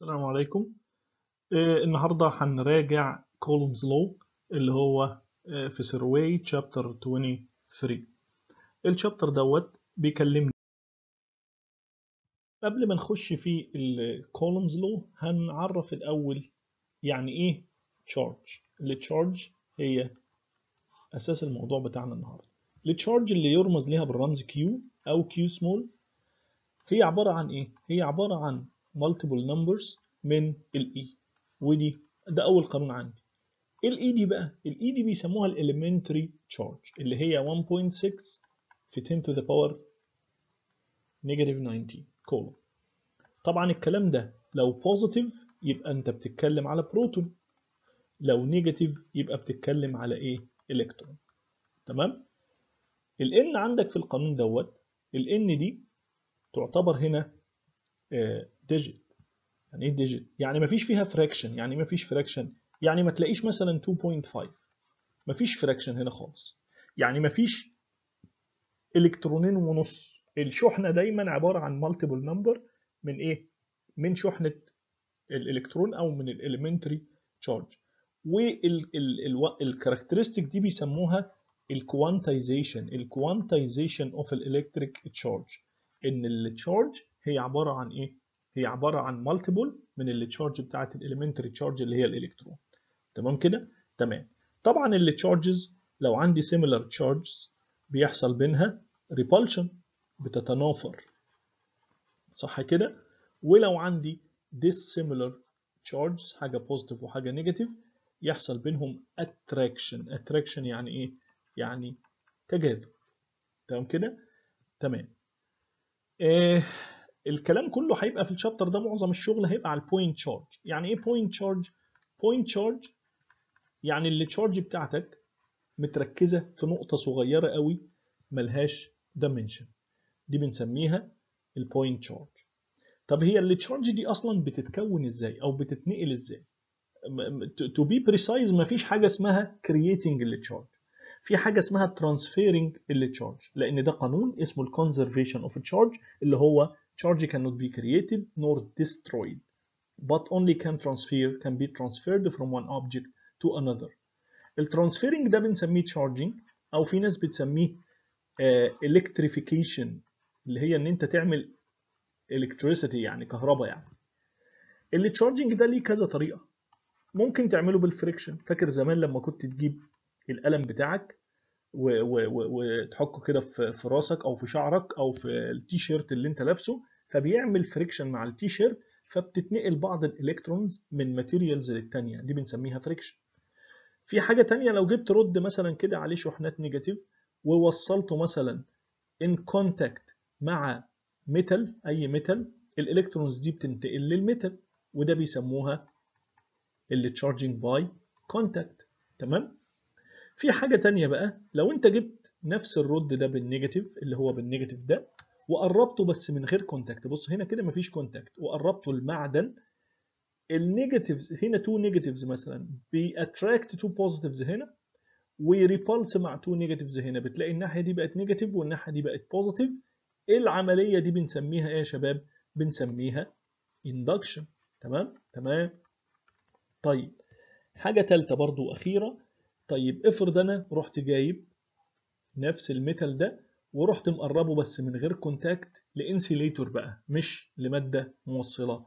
السلام عليكم آه، النهارده هنراجع كولومز لو اللي هو آه، في سيرواي تشابتر 23 الشابتر دوت بيكلمني قبل ما نخش في الكولومز لو هنعرف الاول يعني ايه تشارج التشارج هي اساس الموضوع بتاعنا النهارده التشارج اللي يرمز ليها بالرمز Q او Q small هي عبارة عن ايه هي عبارة عن multiple numbers من ال E ودي ده أول قانون عندي ال E دي بقى ال E دي بيسموها ال elementary charge اللي هي 1.6 في 10 to the power negative 19 كولوم طبعا الكلام ده لو positive يبقى أنت بتتكلم على بروتون لو negative يبقى بتتكلم على ايه الكترون تمام ال N عندك في القانون دوت ال N دي تعتبر هنا ديجيت يعني ايه ديجيت يعني ما فيش فيها فراكشن يعني ما فيش فراكشن يعني ما تلاقيش مثلا 2.5 ما فيش فراكشن هنا خالص يعني ما فيش الكترونين ونص الشحنه دايما عباره عن مالتيبل نمبر من ايه من شحنه الالكترون او من الاليمنتري تشارج والكاركترستيك دي بيسموها الكوانتايزيشن الكوانتايزيشن اوف الالكتريك تشارج ان التشارج هي عباره عن ايه هي عباره عن مالتيبل من التشارج بتاعه الاليمنتري تشارج اللي هي الالكترون تمام كده تمام طبعا التشارجز لو عندي سيميلر تشارجز بيحصل بينها ريبالشن بتتنافر صح كده ولو عندي dissimilar charges حاجه بوزيتيف وحاجه نيجاتيف يحصل بينهم attraction attraction يعني ايه يعني تجاذب تمام كده تمام آه الكلام كله هيبقى في الشابتر ده معظم الشغل هيبقى على البوينت تشارج يعني ايه بوينت تشارج بوينت تشارج يعني اللي تشارج بتاعتك متركزه في نقطه صغيره قوي ملهاش دايمنشن دي بنسميها البوينت تشارج طب هي اللي تشارج دي اصلا بتتكون ازاي او بتتنقل ازاي تو بي بريسايز مفيش حاجه اسمها كرييتنج اللي تشارج في حاجه اسمها ترانسفيرنج اللي تشارج لان ده قانون اسمه الكونزرفيشن اوف تشارج اللي هو charge cannot be created nor destroyed but only can transfer can be transferred from one object to another الترانسفيرنج ده بنسميه charging او في ناس بتسميه uh, electrification اللي هي ان انت تعمل electricity يعني كهرباء يعني اللي تشارجنج ده ليه كذا طريقه ممكن تعمله بالفريكشن فاكر زمان لما كنت تجيب القلم بتاعك وتحكه كده في راسك او في شعرك او في التي شيرت اللي انت لابسه فبيعمل فريكشن مع التي شيرت فبتتنقل بعض الالكترونز من ماتيريالز للتانية دي بنسميها فريكشن في حاجة تانية لو جبت رد مثلا كده عليه شحنات نيجاتيف ووصلته مثلا ان كونتاكت مع ميتال اي ميتال الالكترونز دي بتنتقل للميتال وده بيسموها اللي تشارجنج باي كونتاكت تمام في حاجة تانية بقى لو انت جبت نفس الرد ده بالنيجاتيف اللي هو بالنيجاتيف ده وقربته بس من غير كونتاكت بص هنا كده مفيش كونتاكت وقربته المعدن النيجاتيفز هنا تو نيجاتيفز مثلا بيأتراكت تو بوزيتيفز هنا ويريبالس مع تو نيجاتيفز هنا بتلاقي الناحية دي بقت نيجاتيف والناحية دي بقت بوزيتيف العملية دي بنسميها ايه يا شباب بنسميها induction تمام تمام طيب حاجة تالتة برضو أخيرة طيب افرض انا رحت جايب نفس الميتال ده ورحت مقربه بس من غير كونتاكت لانسيليتور بقى مش لماده موصله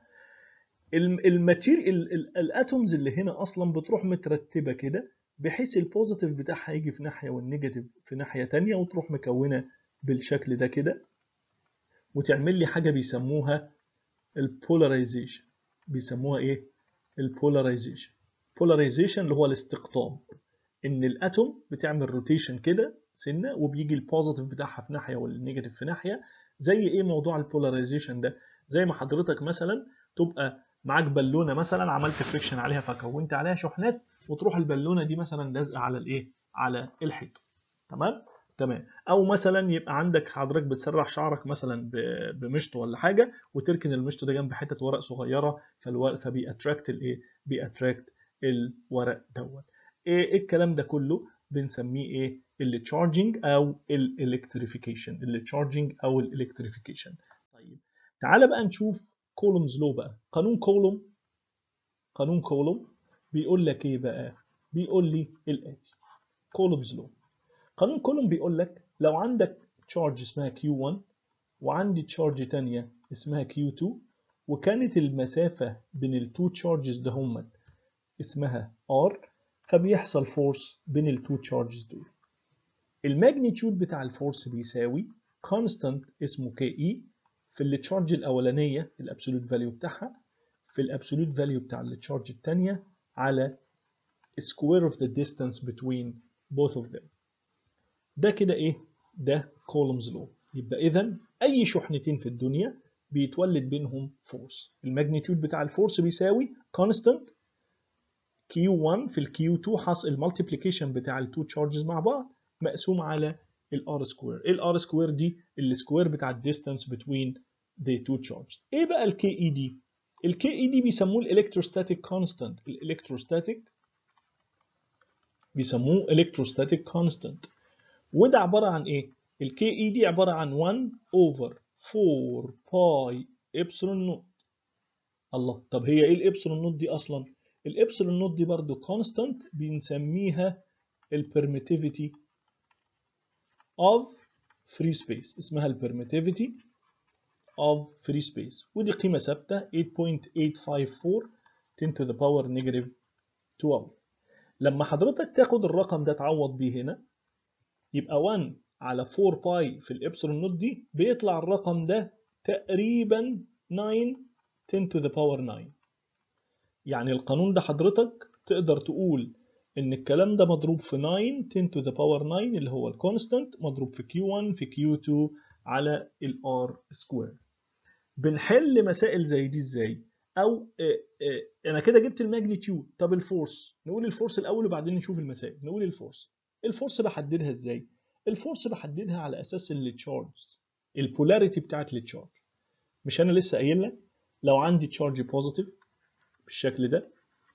الماتير الاتومز اللي هنا اصلا بتروح مترتبه كده بحيث البوزيتيف بتاعها يجي في ناحيه والنيجاتيف في ناحيه تانية وتروح مكونه بالشكل ده كده وتعمل لي حاجه بيسموها البولاريزيشن بيسموها ايه البولاريزيشن بولاريزيشن اللي هو الاستقطاب ان الاتوم بتعمل روتيشن كده سنه وبيجي البوزيتيف بتاعها في ناحيه والنيجاتيف في ناحيه زي ايه موضوع البولاريزيشن ده زي ما حضرتك مثلا تبقى معاك بالونه مثلا عملت فريكشن عليها فكونت عليها شحنات وتروح البالونه دي مثلا لازقه على الايه على الحيطه تمام تمام او مثلا يبقى عندك حضرتك بتسرح شعرك مثلا بمشط ولا حاجه وتركن المشط ده جنب حته ورق صغيره فبيأتراكت الايه بيأتراكت الورق دوت ايه الكلام ده كله بنسميه ايه اللي تشارجنج او الالكتريفيكيشن اللي تشارجنج او الالكتريفيكيشن طيب تعالى بقى نشوف كولومز لو بقى قانون كولوم قانون كولوم بيقول لك ايه بقى بيقول لي الاتي كولومز لو قانون كولوم بيقول لك لو عندك تشارج اسمها Q1 وعندي تشارج تانية اسمها Q2 وكانت المسافة بين التو تشارجز ده هما اسمها R فبيحصل فورس بين التو تشارجز دول الماجنيتيود بتاع الفورس بيساوي constant اسمه KE في التشارج الأولانية الابسولوت فاليو بتاعها في الابسولوت فاليو بتاع التشارج التانية على square of the distance between both of them ده كده ايه ده كولومز لو يبقى اذا اي شحنتين في الدنيا بيتولد بينهم فورس الماجنيتيود بتاع الفورس بيساوي constant Q1 في ال Q2 حاصل المالتيبليكيشن بتاع التو تشارجز مع بعض مقسوم على الار سكوير ايه الار سكوير دي السكوير بتاع الديستانس بين the two charges ايه بقى الكي اي دي الكي اي دي بيسموه الالكتروستاتيك كونستانت الالكتروستاتيك بيسموه الكتروستاتيك كونستانت وده عباره عن ايه الكي اي دي عباره عن 1 اوفر 4 باي ابسلون نوت الله طب هي ايه الابسلون نوت دي اصلا الابسلون نوت دي برضو كونستانت بنسميها البرميتيفيتي of free space اسمها البرميتيفيتي of free space ودي قيمة ثابتة 8.854 10 to the power negative 12 لما حضرتك تاخد الرقم ده تعوض بيه هنا يبقى 1 على 4 باي في الابسلون نوت دي بيطلع الرقم ده تقريبا 9 10 to the power 9 يعني القانون ده حضرتك تقدر تقول ان الكلام ده مضروب في 9 10 to the power 9 اللي هو الكونستانت مضروب في Q1 في Q2 على الار سكوير بنحل مسائل زي دي ازاي او اه اه انا كده جبت الماجنتيود طب الفورس نقول الفورس الاول وبعدين نشوف المسائل نقول الفورس الفورس بحددها ازاي الفورس بحددها على اساس التشارج البولاريتي بتاعت التشارج مش انا لسه قايل لك لو عندي تشارج بوزيتيف بالشكل ده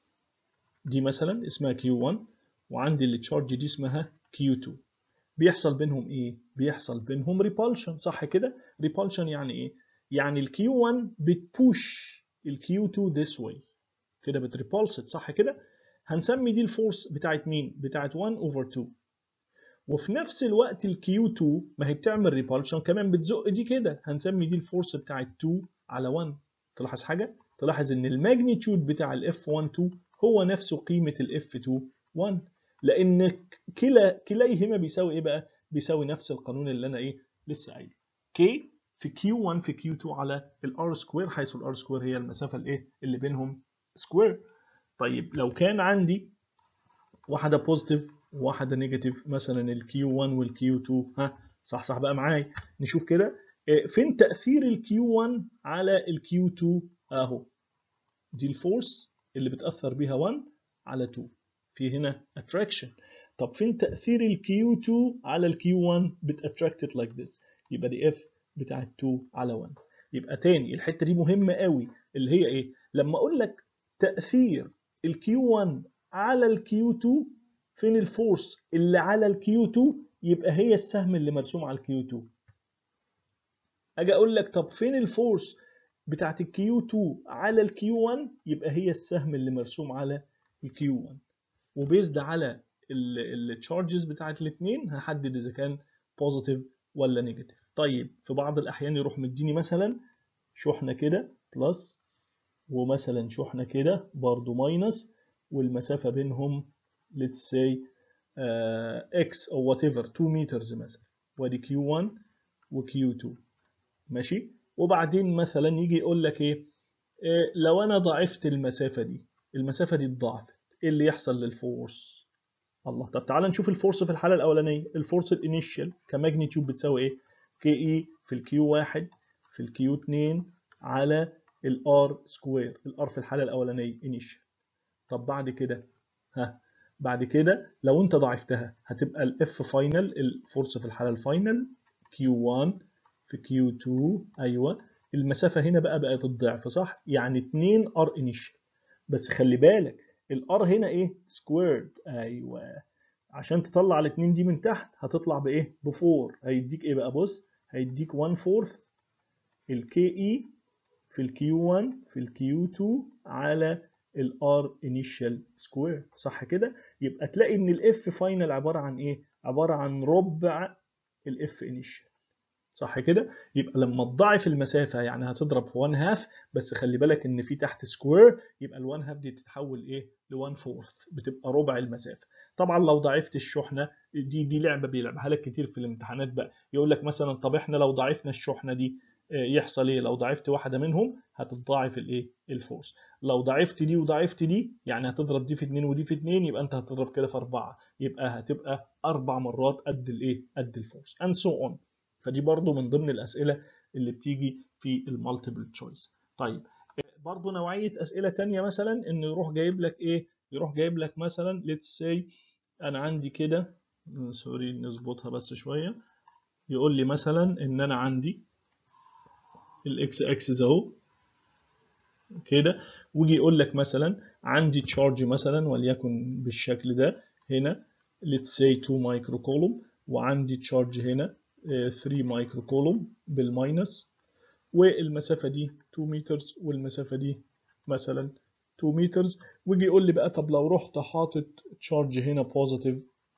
دي مثلا اسمها Q1 وعندي التشارج دي اسمها Q2 بيحصل بينهم ايه بيحصل بينهم ريبالشن صح كده ريبالشن يعني ايه يعني ال Q1 بتبوش ال Q2 this way كده بتريبالست صح كده هنسمي دي الفورس بتاعت مين بتاعت 1 over 2 وفي نفس الوقت ال Q2 ما هي بتعمل ريبالشن كمان بتزق دي كده هنسمي دي الفورس بتاعت 2 على 1 تلاحظ حاجه تلاحظ ان الماجنيتيود بتاع ال F12 هو نفسه قيمه ال F21 لان كلا كليهما بيساوي ايه بقى بيساوي نفس القانون اللي انا ايه لسه قايله K في Q1 في Q2 على ال R سكوير حيث ال R سكوير هي المسافه الايه اللي بينهم سكوير طيب لو كان عندي واحده بوزيتيف وواحده نيجاتيف مثلا ال Q1 وال Q2 ها صح صح بقى معايا نشوف كده فين تاثير ال Q1 على ال Q2 اهو دي الفورس اللي بتاثر بيها 1 على 2 في هنا attraction طب فين تأثير ال Q2 على ال Q1 بتاتراكتد like this يبقى دي F بتاعت 2 على 1 يبقى تاني الحتة دي مهمة قوي اللي هي ايه لما اقول لك تأثير ال Q1 على ال Q2 فين الفورس اللي على ال Q2 يبقى هي السهم اللي مرسوم على ال Q2 اجي اقول لك طب فين الفورس بتاعت ال Q2 على ال Q1 يبقى هي السهم اللي مرسوم على ال Q1 وبيزد على التشارجز بتاعت الاثنين هحدد اذا كان بوزيتيف ولا نيجاتيف طيب في بعض الاحيان يروح مديني مثلا شحنه كده بلس ومثلا شحنه كده برضو ماينس والمسافه بينهم let's say uh, x او whatever 2 مترز مثلا وادي q1 وq2 ماشي وبعدين مثلا يجي يقول لك ايه, إيه لو انا ضعفت المسافه دي المسافه دي اتضاعفت ايه اللي يحصل للفورس الله طب تعال نشوف الفورس في الحاله الاولانيه الفورس الانيشال كماجنيتيود بتساوي ايه كي اي في الكيو 1 في الكيو 2 على الار سكوير الار في الحاله الاولانيه انيشال طب بعد كده ها بعد كده لو انت ضاعفتها هتبقى الاف فاينل الفورس في الحاله الفاينل كيو 1 في كيو 2 ايوه المسافه هنا بقى بقت الضعف صح يعني 2 ار انيشال بس خلي بالك الار هنا ايه سكويرد ايوه عشان تطلع الاثنين دي من تحت هتطلع بايه ب 4 هيديك ايه بقى بص هيديك 1 فورث الكي اي في الكيو 1 في الكيو 2 على الار انيشال سكوير صح كده يبقى تلاقي ان الاف فاينل عباره عن ايه عباره عن ربع الاف انيشال صح كده يبقى لما تضاعف المسافه يعني هتضرب في 1 هاف بس خلي بالك ان في تحت سكوير يبقى ال1 هاف دي تتحول ايه ل 1 فورث بتبقى ربع المسافه طبعا لو ضاعفت الشحنه دي دي لعبه بيلعبها لك كتير في الامتحانات بقى يقول لك مثلا طب احنا لو ضاعفنا الشحنه دي يحصل ايه لو ضاعفت واحده منهم هتتضاعف الايه الفورس لو ضاعفت دي وضاعفت دي يعني هتضرب دي في 2 ودي في 2 يبقى انت هتضرب كده في 4 يبقى هتبقى اربع مرات قد الايه قد الفورس and so on فدي برضو من ضمن الاسئله اللي بتيجي في المالتيبل تشويس طيب برضو نوعيه اسئله تانية مثلا انه يروح جايب لك ايه يروح جايب لك مثلا let's say انا عندي كده سوري نظبطها بس شويه يقول لي مثلا ان انا عندي الاكس اكسس اهو كده ويجي يقول لك مثلا عندي تشارج مثلا وليكن بالشكل ده هنا let's say 2 مايكرو كولوم وعندي تشارج هنا 3 مايكرو كولوم بالماينس والمسافه دي 2 متر والمسافه دي مثلا 2 متر ويجي يقول لي بقى طب لو رحت حاطط تشارج هنا بوزيتيف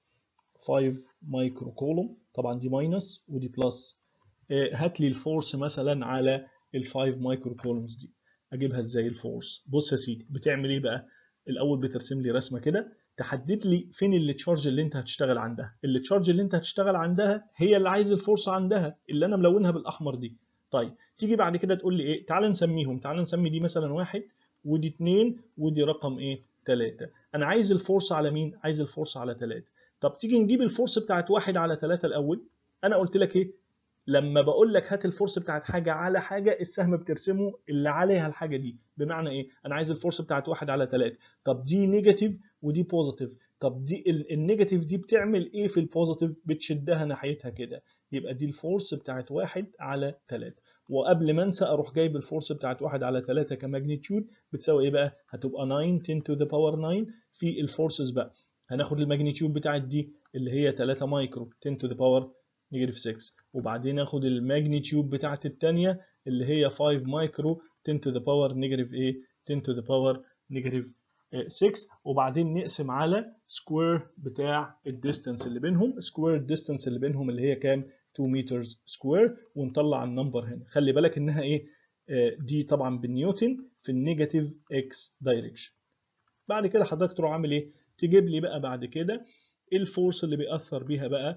5 مايكرو كولوم طبعا دي ماينس ودي بلس هات لي الفورس مثلا على ال 5 مايكرو كولومز دي اجيبها ازاي الفورس بص يا سيدي بتعمل ايه بقى الاول بترسم لي رسمه كده تحدد لي فين التشارج اللي انت هتشتغل عندها التشارج اللي انت هتشتغل عندها هي اللي عايز الفورس عندها اللي انا ملونها بالاحمر دي طيب تيجي بعد كده تقول لي ايه تعال نسميهم تعال نسمي دي مثلا واحد ودي اتنين ودي رقم ايه تلاتة انا عايز الفورس على مين عايز الفورس على تلاتة طب تيجي نجيب الفورس بتاعت واحد على تلاتة الاول انا قلت لك ايه لما بقول لك هات الفورس بتاعت حاجه على حاجه السهم بترسمه اللي عليها الحاجه دي بمعنى ايه انا عايز الفورس بتاعت واحد على تلاتة طب دي نيجاتيف ودي بوزيتيف طب دي النيجاتيف دي بتعمل ايه في البوزيتيف بتشدها ناحيتها كده يبقى دي الفورس بتاعت واحد على تلاتة وقبل ما انسى اروح جايب الفورس بتاعت واحد على تلاتة كماجنتيود بتساوي ايه بقى هتبقى 9 10 to the power 9 في الفورسز بقى هناخد الماجنتيود بتاعت دي اللي هي 3 مايكرو 10 to the power نيجاتيف 6 وبعدين اخد الماجنتيود بتاعت الثانيه اللي هي 5 مايكرو 10 to the power نيجاتيف ايه 10 to the power نيجاتيف 6 وبعدين نقسم على سكوير بتاع الديستانس اللي بينهم سكوير الديستانس اللي بينهم اللي هي كام 2 متر سكوير ونطلع النمبر هنا خلي بالك انها ايه دي طبعا بالنيوتن في النيجاتيف اكس دايركشن بعد كده حضرتك تروح عامل ايه تجيب لي بقى بعد كده الفورس اللي بيأثر بيها بقى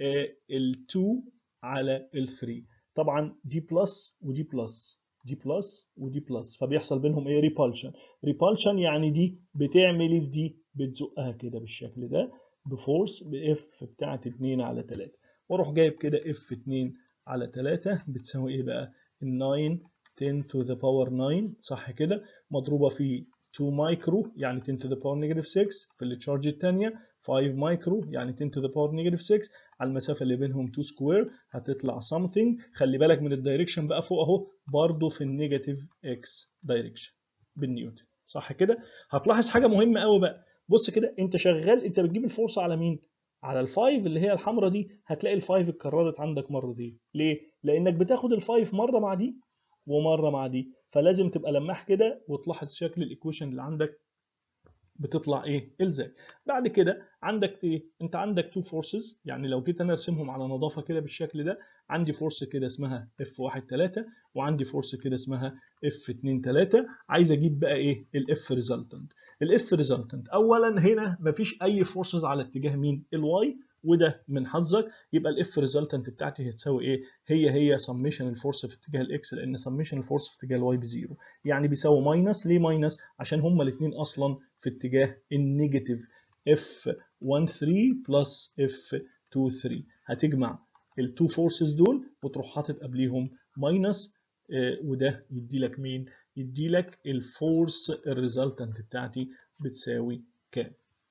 ال2 على ال3 طبعا دي بلس ودي بلس دي بلس ودي بلس فبيحصل بينهم ايه ريبالشن ريبالشن يعني دي بتعمل ايه في دي بتزقها كده بالشكل ده بفورس باف بتاعت 2 على 3 واروح جايب كده اف 2 على 3 بتساوي ايه بقى ال 9 10 to the power 9 صح كده مضروبه في 2 مايكرو يعني 10 to the power negative 6 في التشارج الثانيه 5 مايكرو يعني 10 to the power negative 6 على المسافة اللي بينهم 2 سكوير هتطلع something خلي بالك من الدايركشن بقى فوق اهو برضه في النيجاتيف اكس دايركشن بالنيوتن صح كده هتلاحظ حاجة مهمة قوي بقى بص كده انت شغال انت بتجيب الفورس على مين على الفايف اللي هي الحمراء دي هتلاقي الفايف اتكررت عندك مرتين ليه لانك بتاخد الفايف مرة مع دي ومرة مع دي فلازم تبقى لماح كده وتلاحظ شكل الايكويشن اللي عندك بتطلع ايه ازاي بعد كده عندك ايه انت عندك تو فورسز يعني لو جيت انا ارسمهم على نظافه كده بالشكل ده عندي فورس كده اسمها اف 1 3 وعندي فورس كده اسمها اف 2 3 عايز اجيب بقى ايه الاف ريزلتنت الاف ريزلتنت اولا هنا مفيش اي فورسز على اتجاه مين الواي وده من حظك يبقى الاف ريزلتنت بتاعتي هتساوي ايه هي هي سميشن الفورس في اتجاه الاكس لان سميشن الفورس في اتجاه الواي بزيرو يعني بيساوي ماينس ليه ماينس عشان هما الاثنين اصلا في اتجاه النيجاتيف اف 1 3 بلس اف 2 3 هتجمع التو فورسز دول وتروح حاطط قبليهم ماينس آه وده يدي لك مين يدي لك الفورس الريزلتنت بتاعتي بتساوي كام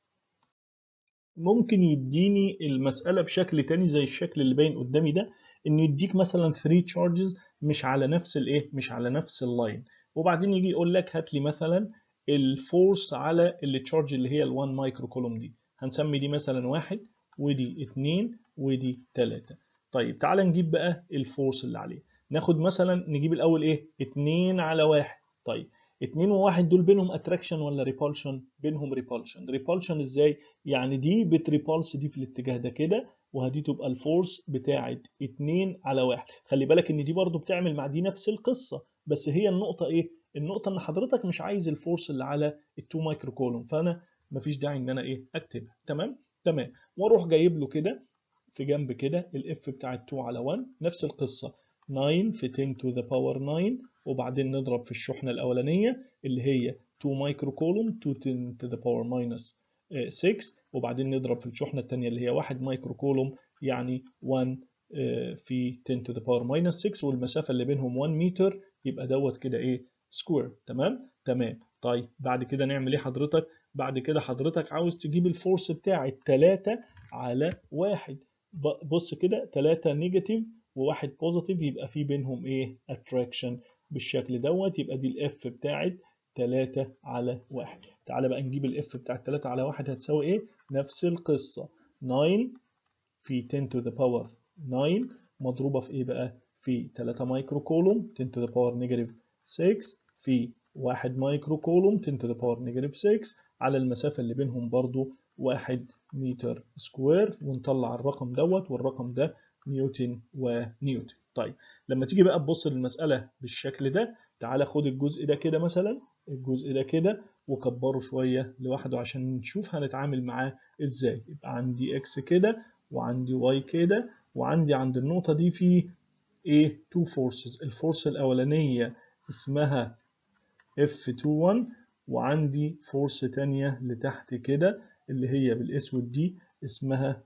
ممكن يديني المسألة بشكل تاني زي الشكل اللي باين قدامي ده إن يديك مثلا 3 تشارجز مش على نفس الإيه؟ مش على نفس اللاين وبعدين يجي يقول لك هات لي مثلا الفورس على التشارج اللي هي ال 1 مايكرو كولوم دي هنسمي دي مثلا واحد ودي اتنين ودي تلاتة طيب تعال نجيب بقى الفورس اللي عليه ناخد مثلا نجيب الاول ايه 2 على 1 طيب 2 و1 دول بينهم اتراكشن ولا ريبولشن بينهم ريبولشن ريبولشن ازاي يعني دي بتريبولس دي في الاتجاه ده كده وهدي تبقى الفورس بتاعت 2 على 1 خلي بالك ان دي برضو بتعمل مع دي نفس القصه بس هي النقطه ايه النقطه ان حضرتك مش عايز الفورس اللي على ال2 مايكرو كولوم فانا مفيش داعي ان انا ايه اكتبها تمام تمام واروح جايب له كده في جنب كده الاف بتاعت 2 على 1 نفس القصه 9 في 10 to the power 9 وبعدين نضرب في الشحنة الأولانية اللي هي 2 مايكرو كولوم 2 10 to the power minus 6 وبعدين نضرب في الشحنة الثانية اللي هي 1 مايكرو كولوم يعني 1 في 10 to the power minus 6 والمسافة اللي بينهم 1 متر يبقى دوت كده إيه سكوير تمام تمام طيب بعد كده نعمل إيه حضرتك بعد كده حضرتك عاوز تجيب الفورس بتاعت 3 على 1 بص كده 3 نيجاتيف وواحد بوزيتيف يبقى في بينهم ايه اتراكشن بالشكل دوت يبقى دي الاف بتاعت 3 على 1 تعالى بقى نجيب الاف بتاعت 3 على 1 هتساوي ايه نفس القصه 9 في 10 to the power 9 مضروبه في ايه بقى في 3 مايكرو كولوم 10 to the power negative 6 في 1 مايكرو كولوم 10 to the power negative 6 على المسافه اللي بينهم برضو 1 متر سكوير ونطلع الرقم دوت والرقم ده نيوتن ونيوتن طيب لما تيجي بقى تبص للمسألة بالشكل ده تعالى خد الجزء ده كده مثلا الجزء ده كده وكبره شوية لوحده عشان نشوف هنتعامل معاه ازاي يبقى عندي اكس كده وعندي واي كده وعندي عند النقطة دي في ايه تو فورسز الفورس الأولانية اسمها F21 وعندي فورس تانية لتحت كده اللي هي بالاسود دي اسمها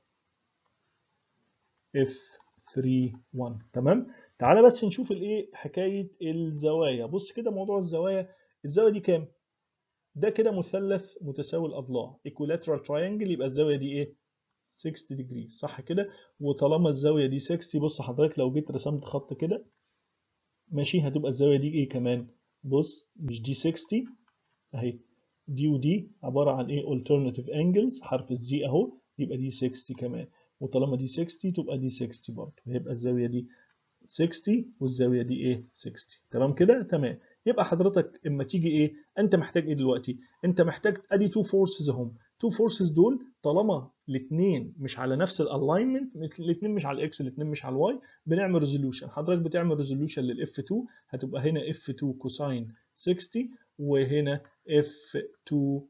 F31 تمام تعالى بس نشوف الايه حكايه الزوايا بص كده موضوع الزوايا الزاويه دي كام ده كده مثلث متساوي الاضلاع equilateral triangle يبقى الزاويه دي ايه 60 degree صح كده وطالما الزاويه دي 60 بص حضرتك لو جيت رسمت خط كده ماشي هتبقى الزاويه دي ايه كمان بص مش دي 60 اهي دي ودي عباره عن ايه alternative angles حرف الزي اهو يبقى دي 60 كمان وطالما دي 60 تبقى دي 60 برضه هيبقى الزاويه دي 60 والزاويه دي ايه 60 تمام كده تمام يبقى حضرتك اما تيجي ايه انت محتاج ايه دلوقتي انت محتاج ادي تو فورسز اهم تو فورسز دول طالما الاثنين مش على نفس الالاينمنت الاثنين مش على الاكس الاثنين مش على الواي بنعمل ريزولوشن حضرتك بتعمل ريزولوشن للاف 2 هتبقى هنا اف 2 كوساين 60 وهنا اف 2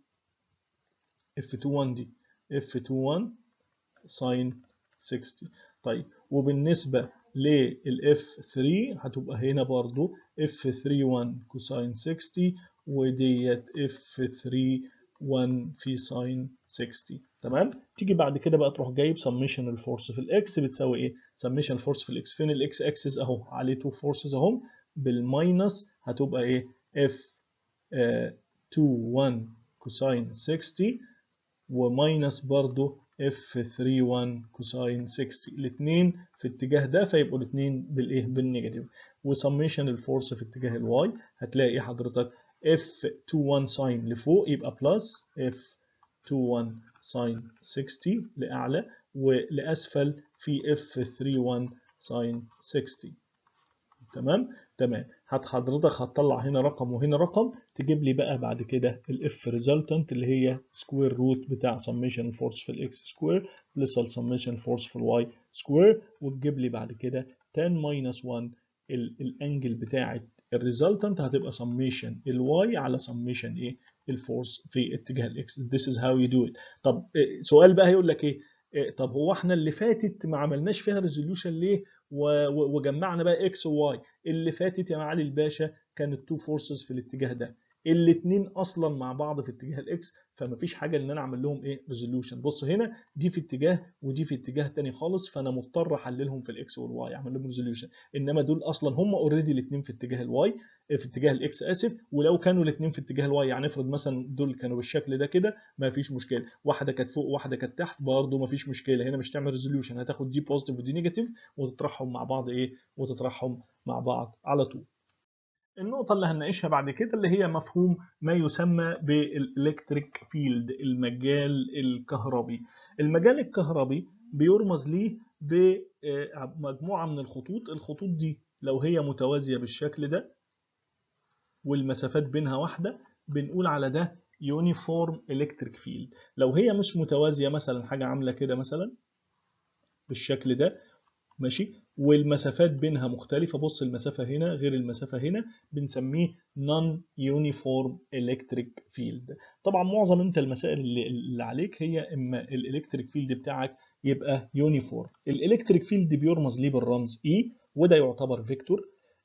اف 2 1 دي اف 2 1 ساين 60 طيب وبالنسبة للاف 3 هتبقى هنا برضو اف 3 1 كوساين 60 وديت اف 3 1 في ساين 60 تمام تيجي بعد كده بقى تروح جايب سميشن الفورس في الاكس بتساوي ايه سميشن الفورس في الاكس فين الاكس اكسس اهو عليه تو فورسز اهم بالماينس هتبقى ايه اف 2 1 كوساين 60 وماينس برضو F31 كوساين 60 الاثنين في اتجاه ده فيبقوا الاثنين بالايه بالنيجاتيف وسميشن الفورس في اتجاه الواي هتلاقي ايه حضرتك F21 ساين لفوق يبقى بلس F21 ساين 60 لاعلى ولاسفل في F31 ساين 60 تمام تمام هات حضرتك هتطلع هنا رقم وهنا رقم تجيب لي بقى بعد كده الاف ريزلتنت اللي هي سكوير روت بتاع سميشن فورس في الاكس سكوير بلس السميشن فورس في الواي سكوير وتجيب لي بعد كده 10 ماينس 1 الانجل بتاعه الريزلتنت هتبقى سميشن الواي على سميشن ايه الفورس في اتجاه الاكس this is how you do it طب سؤال بقى هيقول لك ايه طب هو احنا اللي فاتت ما عملناش فيها ريزوليوشن ليه وجمعنا بقى اكس وواي اللي فاتت يا معالي الباشا كانت تو فورسز في الاتجاه ده الاثنين اصلا مع بعض في اتجاه الاكس فمفيش حاجه ان انا اعمل لهم ايه ريزوليوشن بص هنا دي في اتجاه ودي في اتجاه تاني خالص فانا مضطر احللهم في الاكس والواي اعمل لهم ريزوليوشن انما دول اصلا هم اوريدي الاثنين في اتجاه الواي في اتجاه الاكس اسف ولو كانوا الاثنين في اتجاه الواي يعني افرض مثلا دول كانوا بالشكل ده كده ما فيش مشكله واحده كانت فوق واحده كانت تحت برضه ما فيش مشكله هنا مش تعمل ريزوليوشن هتاخد دي بوزيتيف ودي نيجاتيف وتطرحهم مع بعض ايه وتطرحهم مع بعض على طول النقطة اللي هنناقشها بعد كده اللي هي مفهوم ما يسمى بالإلكتريك فيلد المجال الكهربي المجال الكهربي بيرمز ليه بمجموعة من الخطوط الخطوط دي لو هي متوازيه بالشكل ده والمسافات بينها واحده بنقول على ده يونيفورم الكتريك فيلد لو هي مش متوازيه مثلا حاجه عامله كده مثلا بالشكل ده ماشي والمسافات بينها مختلفة بص المسافة هنا غير المسافة هنا بنسميه non uniform electric field طبعا معظم انت المسائل اللي, اللي عليك هي اما الالكتريك فيلد بتاعك يبقى يونيفورم الالكتريك فيلد بيرمز ليه بالرمز E وده يعتبر فيكتور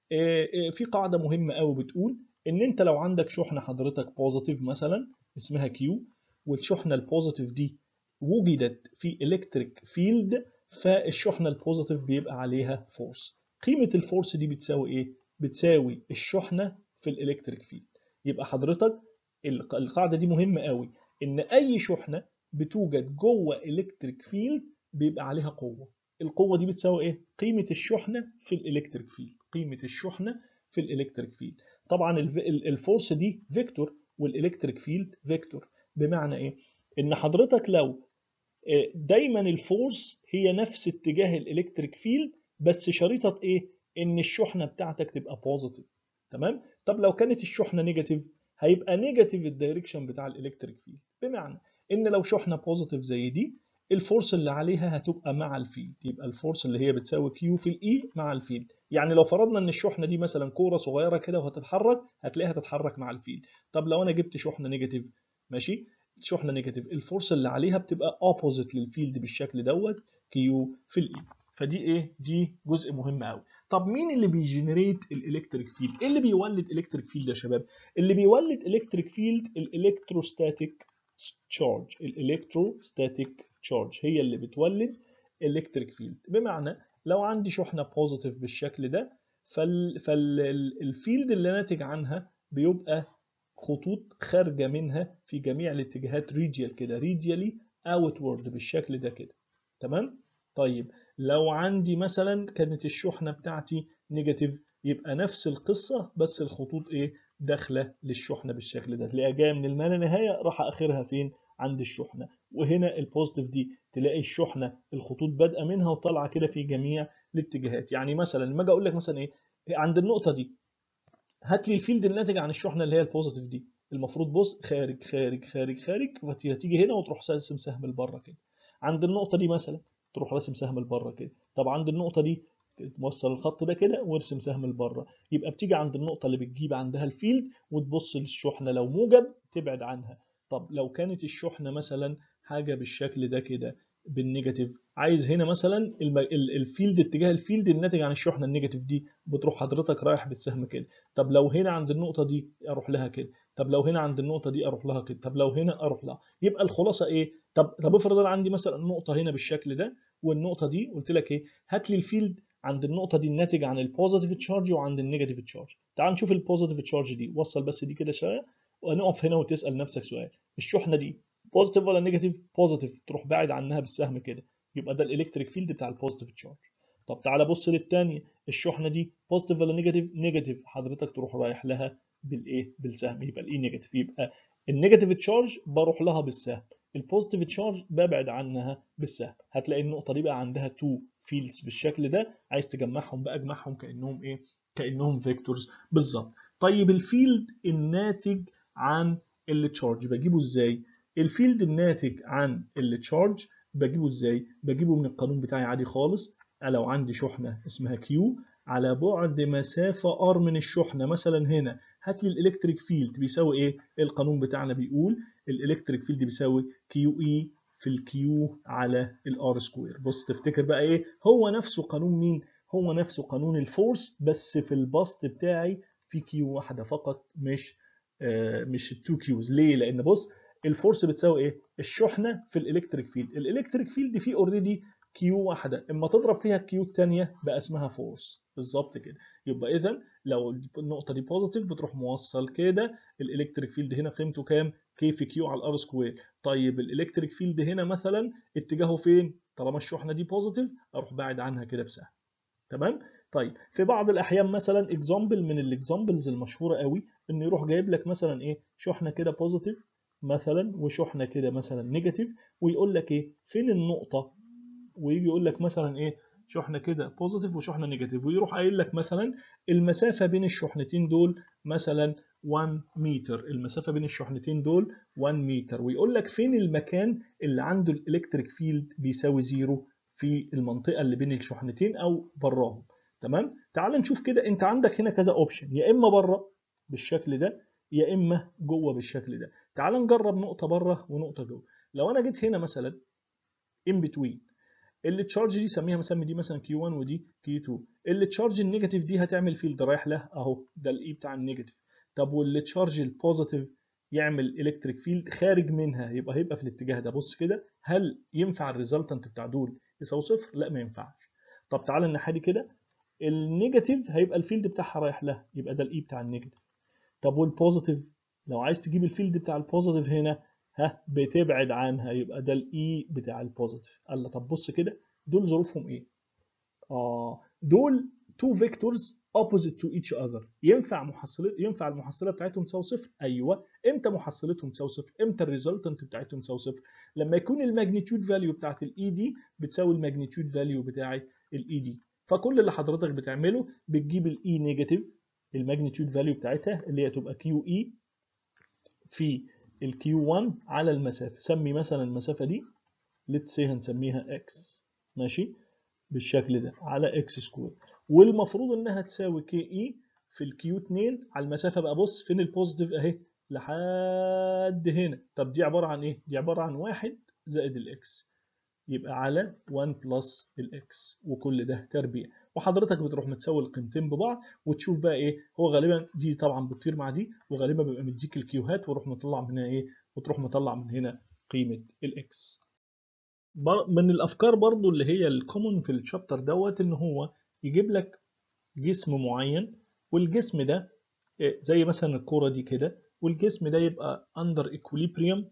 في قاعدة مهمة قوي بتقول ان انت لو عندك شحنة حضرتك بوزيتيف مثلا اسمها Q والشحنة البوزيتيف دي وجدت في الكتريك فيلد فالشحنه البوزيتيف بيبقى عليها فورس قيمه الفورس دي بتساوي ايه بتساوي الشحنه في الالكتريك فيلد يبقى حضرتك القاعده دي مهمه قوي ان اي شحنه بتوجد جوه الكتريك فيلد بيبقى عليها قوه القوه دي بتساوي ايه قيمه الشحنه في الالكتريك فيلد قيمه الشحنه في الالكتريك فيلد طبعا الفورس دي فيكتور والالكتريك فيلد فيكتور بمعنى ايه ان حضرتك لو دايما الفورس هي نفس اتجاه الالكتريك فيلد بس شريطه ايه ان الشحنه بتاعتك تبقى بوزيتيف تمام طب لو كانت الشحنه نيجاتيف هيبقى نيجاتيف الدايركشن بتاع الالكتريك فيلد بمعنى ان لو شحنه بوزيتيف زي دي الفورس اللي عليها هتبقى مع الفيلد يبقى الفورس اللي هي بتساوي كيو في الاي مع الفيلد يعني لو فرضنا ان الشحنه دي مثلا كوره صغيره كده وهتتحرك هتلاقيها تتحرك مع الفيلد طب لو انا جبت شحنه نيجاتيف ماشي شحنه نيجاتيف الفورس اللي عليها بتبقى اوبوزيت للفيلد بالشكل دوت كيو في الاي فدي ايه دي جزء مهم قوي طب مين اللي بيجنريت الالكتريك فيلد ايه اللي بيولد الكتريك فيلد يا شباب اللي بيولد الكتريك فيلد الالكتروستاتيك تشارج الالكتروستاتيك تشارج هي اللي بتولد الكتريك فيلد بمعنى لو عندي شحنه بوزيتيف بالشكل ده فال فالفيلد اللي ناتج عنها بيبقى خطوط خارجة منها في جميع الاتجاهات ريديال كده ريديالي اوتورد بالشكل ده كده تمام طيب لو عندي مثلا كانت الشحنة بتاعتي نيجاتيف يبقى نفس القصة بس الخطوط ايه داخلة للشحنة بالشكل ده تلاقيها جاية من الما نهاية راح اخرها فين عند الشحنة وهنا البوزيتيف دي تلاقي الشحنة الخطوط بادئة منها وطالعة كده في جميع الاتجاهات يعني مثلا لما اجي اقول لك مثلا ايه عند النقطة دي هات لي الفيلد الناتج عن الشحنه اللي هي البوزيتيف دي المفروض بص خارج خارج خارج خارج هتيجي هنا وتروح راسم سهم لبره كده عند النقطه دي مثلا تروح راسم سهم لبره كده طب عند النقطه دي توصل الخط ده كده وارسم سهم لبره يبقى بتيجي عند النقطه اللي بتجيب عندها الفيلد وتبص للشحنه لو موجب تبعد عنها طب لو كانت الشحنه مثلا حاجه بالشكل ده كده بالنيجاتيف عايز هنا مثلا الفيلد اتجاه الفيلد الناتج عن الشحنه النيجاتيف دي بتروح حضرتك رايح بالسهم كده طب لو هنا عند النقطه دي اروح لها كده طب لو هنا عند النقطه دي اروح لها كده طب لو هنا اروح لها يبقى الخلاصه ايه طب طب افرض انا عندي مثلا نقطه هنا بالشكل ده والنقطه دي قلت لك ايه هات لي الفيلد عند النقطه دي الناتج عن البوزيتيف تشارج وعند النيجاتيف تشارج تعال نشوف البوزيتيف تشارج دي وصل بس دي كده شويه ونقف هنا وتسال نفسك سؤال الشحنه دي بوزيتيف ولا نيجاتيف بوزيتيف تروح باعد عنها بالسهم كده يبقى ده الالكتريك فيلد بتاع البوزيتيف تشارج طب تعالى بص للثانيه الشحنه دي بوزيتيف ولا نيجاتيف نيجاتيف حضرتك تروح رايح لها بالايه بالسهم يبقى الاي نيجاتيف يبقى النيجاتيف تشارج بروح لها بالسهم البوزيتيف تشارج ببعد عنها بالسهم هتلاقي النقطه دي بقى عندها تو فيلدز بالشكل ده عايز تجمعهم بقى اجمعهم كانهم ايه كانهم فيكتورز بالظبط طيب الفيلد الناتج عن التشارج بجيبه ازاي الفيلد الناتج عن التشارج بجيبه ازاي بجيبه من القانون بتاعي عادي خالص لو عندي شحنه اسمها كيو على بعد مسافه ار من الشحنه مثلا هنا هات لي الالكتريك فيلد بيساوي ايه القانون بتاعنا بيقول الالكتريك فيلد بيساوي كيو اي في الكيو على الار سكوير بص تفتكر بقى ايه هو نفسه قانون مين هو نفسه قانون الفورس بس في البسط بتاعي في كيو واحده فقط مش آه مش التو كيوز ليه لان بص الفورس بتساوي ايه الشحنه في الالكتريك فيلد الالكتريك فيلد فيه اوريدي كيو واحده اما تضرب فيها الكيو الثانيه بقى اسمها فورس بالظبط كده يبقى اذا لو النقطه دي بوزيتيف بتروح موصل كده الالكتريك فيلد هنا قيمته كام كي في كيو على الار سكوير طيب الالكتريك فيلد هنا مثلا اتجاهه فين طالما الشحنه دي بوزيتيف اروح باعد عنها كده بسهم تمام طيب في بعض الاحيان مثلا اكزامبل من الاكزامبلز المشهوره قوي انه يروح جايب لك مثلا ايه شحنه كده بوزيتيف مثلا وشحنه كده مثلا نيجاتيف ويقول لك ايه فين النقطه ويجي يقول لك مثلا ايه شحنه كده بوزيتيف وشحنه نيجاتيف ويروح قايل لك مثلا المسافه بين الشحنتين دول مثلا 1 متر المسافه بين الشحنتين دول 1 متر ويقول لك فين المكان اللي عنده الالكتريك فيلد بيساوي زيرو في المنطقه اللي بين الشحنتين او براهم تمام تعال نشوف كده انت عندك هنا كذا اوبشن يا اما بره بالشكل ده يا اما جوه بالشكل ده تعال نجرب نقطه بره ونقطه جوه لو انا جيت هنا مثلا in between اللي تشارج دي سميها مسمي دي مثلا Q1 ودي Q2 اللي تشارج النيجاتيف دي هتعمل فيلد رايح له اهو ده الاي بتاع النيجاتيف طب واللي تشارج البوزيتيف يعمل الكتريك فيلد خارج منها يبقى هيبقى في الاتجاه ده بص كده هل ينفع الريزلتنت بتاع دول يساوي صفر لا ما ينفعش طب تعالى الناحيه دي كده النيجاتيف هيبقى الفيلد بتاعها رايح لها يبقى ده الاي بتاع النيجاتيف طب والبوزيتيف لو عايز تجيب الفيلد بتاع البوزيتيف هنا ها بتبعد عنها يبقى ده الاي بتاع البوزيتيف الله طب بص كده دول ظروفهم ايه اه دول تو فيكتورز opposite to each other ينفع محصله ينفع المحصله بتاعتهم تساوي صفر ايوه امتى محصلتهم تساوي صفر امتى الريزلتنت بتاعتهم تساوي صفر لما يكون الماجنتيود فاليو بتاعت الاي دي بتساوي الماجنتيود فاليو بتاعت الاي دي فكل اللي حضرتك بتعمله بتجيب الاي نيجاتيف الماجنتيود فاليو بتاعتها اللي هي تبقى كيو اي في الكيو 1 على المسافه سمي مثلا المسافه دي ليتس سي هنسميها اكس ماشي بالشكل ده على اكس سكوير والمفروض انها تساوي كي اي في الكيو 2 على المسافه بقى بص فين البوزيتيف اهي لحد هنا طب دي عباره عن ايه دي عباره عن 1 زائد الاكس يبقى على 1 بلس الاكس وكل ده تربيع وحضرتك بتروح متساوي القيمتين ببعض وتشوف بقى ايه هو غالبا دي طبعا بتطير مع دي وغالبا بيبقى مديك الكيوهات وروح مطلع منها ايه وتروح مطلع من هنا قيمه الاكس من الافكار برضو اللي هي الكومن في الشابتر دوت ان هو يجيب لك جسم معين والجسم ده زي مثلا الكوره دي كده والجسم ده يبقى اندر اكوليبريم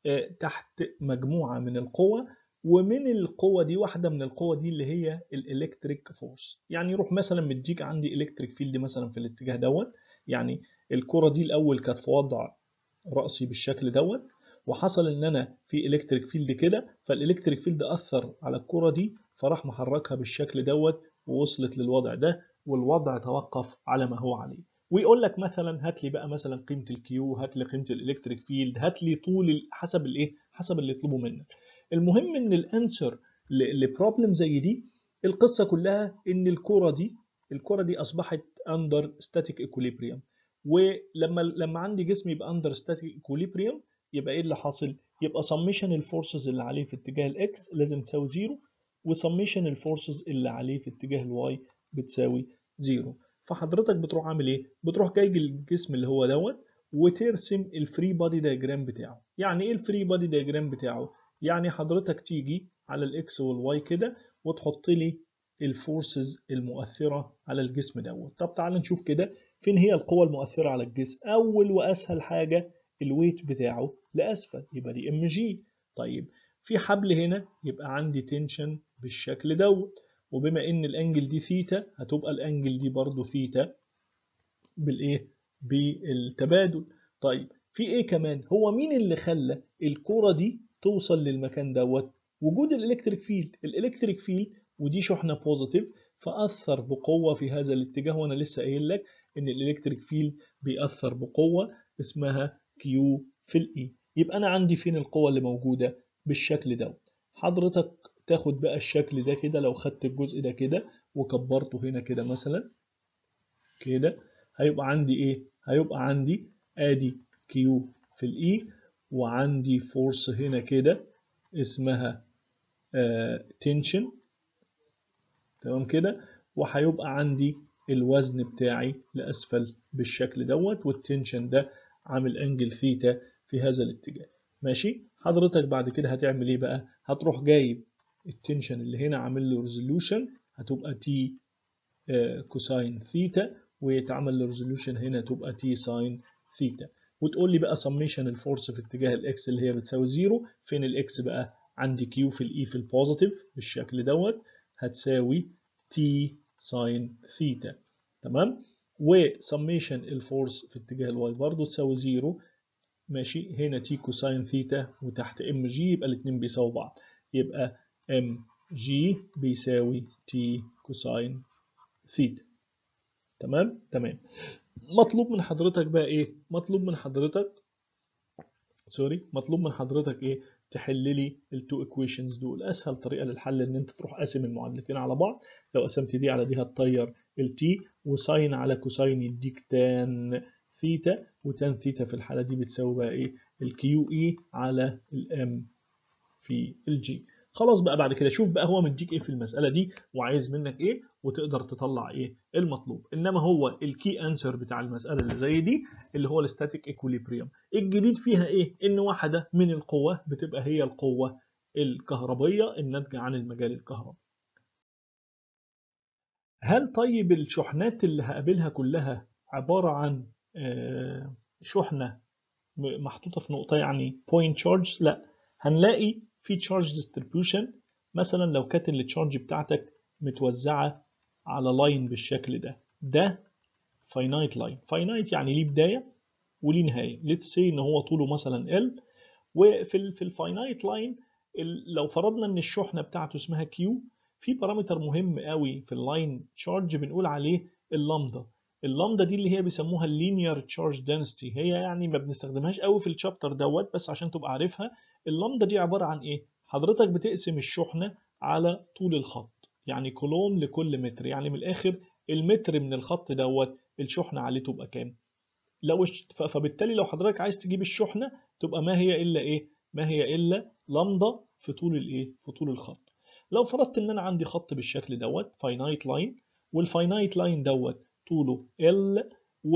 تحت مجموعه من القوى ومن القوة دي واحدة من القوة دي اللي هي الالكتريك فورس يعني يروح مثلا مديك عندي الكتريك فيلد مثلا في الاتجاه دوت يعني الكرة دي الأول كانت في وضع رأسي بالشكل دوت وحصل إن أنا في الكتريك فيلد كده فالالكتريك فيلد أثر على الكرة دي فراح محركها بالشكل دوت ووصلت للوضع ده والوضع توقف على ما هو عليه ويقول لك مثلا هات لي بقى مثلا قيمة الكيو هات لي قيمة الالكتريك فيلد هات لي طول حسب الايه حسب اللي يطلبه منك المهم ان الانسر لبروبلم زي دي القصه كلها ان الكره دي الكره دي اصبحت اندر ستاتيك ايكوليبريم ولما لما عندي جسم يبقى اندر ستاتيك ايكوليبريم يبقى ايه اللي حاصل يبقى سميشن الفورسز اللي عليه في اتجاه الاكس لازم تساوي زيرو وسميشن الفورسز اللي عليه في اتجاه الواي بتساوي زيرو فحضرتك بتروح عامل ايه بتروح جاي الجسم اللي هو دوت وترسم الفري بادي دايجرام بتاعه يعني ايه الفري بادي دايجرام بتاعه يعني حضرتك تيجي على الاكس والواي كده وتحط لي الفورسز المؤثره على الجسم دوت طب تعال نشوف كده فين هي القوه المؤثره على الجسم اول واسهل حاجه الويت بتاعه لاسفل يبقى دي ام جي طيب في حبل هنا يبقى عندي تنشن بالشكل دوت وبما ان الانجل دي ثيتا هتبقى الانجل دي برضو ثيتا بالايه بالتبادل طيب في ايه كمان هو مين اللي خلى الكره دي توصل للمكان دوت وجود الالكتريك فيلد الالكتريك فيلد ودي شحنه بوزيتيف فاثر بقوه في هذا الاتجاه وانا لسه قايل لك ان الالكتريك فيلد بيأثر بقوه اسمها كيو في الاي يبقى انا عندي فين القوه اللي موجوده بالشكل دوت حضرتك تاخد بقى الشكل ده كده لو خدت الجزء ده كده وكبرته هنا كده مثلا كده هيبقى عندي ايه هيبقى عندي ادي كيو في الاي وعندي فورس هنا كده اسمها تنشن تمام كده وهيبقى عندي الوزن بتاعي لأسفل بالشكل دوت والتنشن ده عامل انجل ثيتا في هذا الاتجاه ماشي حضرتك بعد كده هتعمل ايه بقى هتروح جايب التنشن اللي هنا عامل له ريزولوشن هتبقى تي كوساين ثيتا ويتعمل له ريزولوشن هنا تبقى تي ساين ثيتا وتقول لي بقى سميشن الفورس في اتجاه الاكس اللي هي بتساوي زيرو فين الاكس بقى عندي كيو في الاي في البوزيتيف بالشكل دوت هتساوي تي ساين ثيتا تمام وسميشن الفورس في اتجاه الواي برضه تساوي زيرو ماشي هنا تي كوساين ثيتا وتحت ام جي يبقى الاثنين بيساووا بعض يبقى ام جي بيساوي تي كوساين ثيتا تمام تمام مطلوب من حضرتك بقى ايه مطلوب من حضرتك سوري مطلوب من حضرتك ايه تحل لي التو ايكويشنز دول اسهل طريقه للحل ان انت تروح قاسم المعادلتين على بعض لو قسمت دي على دي هتطير التي وساين على كوساين يديك تان ثيتا وتان ثيتا في الحاله دي بتساوي بقى ايه الكيو اي على الام في الجي خلاص بقى بعد كده شوف بقى هو مديك ايه في المساله دي وعايز منك ايه وتقدر تطلع ايه المطلوب انما هو الكي انسر بتاع المساله اللي زي دي اللي هو الستاتيك ايكوليبريم الجديد فيها ايه ان واحده من القوه بتبقى هي القوه الكهربيه الناتجه عن المجال الكهربي هل طيب الشحنات اللي هقابلها كلها عباره عن شحنه محطوطه في نقطه يعني بوينت تشارج لا هنلاقي في تشارج ديستريبيوشن مثلا لو كانت التشارج بتاعتك متوزعه على لاين بالشكل ده ده فاينايت لاين فاينايت يعني ليه بدايه وليه نهايه ليتس سي ان هو طوله مثلا ال وفي ال في الفاينايت لاين لو فرضنا ان الشحنه بتاعته اسمها كيو في بارامتر مهم قوي في اللاين تشارج بنقول عليه اللامدا اللامدا دي اللي هي بيسموها اللينير تشارج دنسيتي هي يعني ما بنستخدمهاش قوي في الشابتر دوت بس عشان تبقى عارفها اللامدا دي عباره عن ايه حضرتك بتقسم الشحنه على طول الخط يعني كولوم لكل متر يعني من الاخر المتر من الخط دوت الشحنه عليه تبقى كام لو فبالتالي لو حضرتك عايز تجيب الشحنه تبقى ما هي الا ايه ما هي الا لامدا في طول الايه في طول الخط لو فرضت ان انا عندي خط بالشكل دوت فاينايت لاين والفاينايت لاين دوت طوله ال و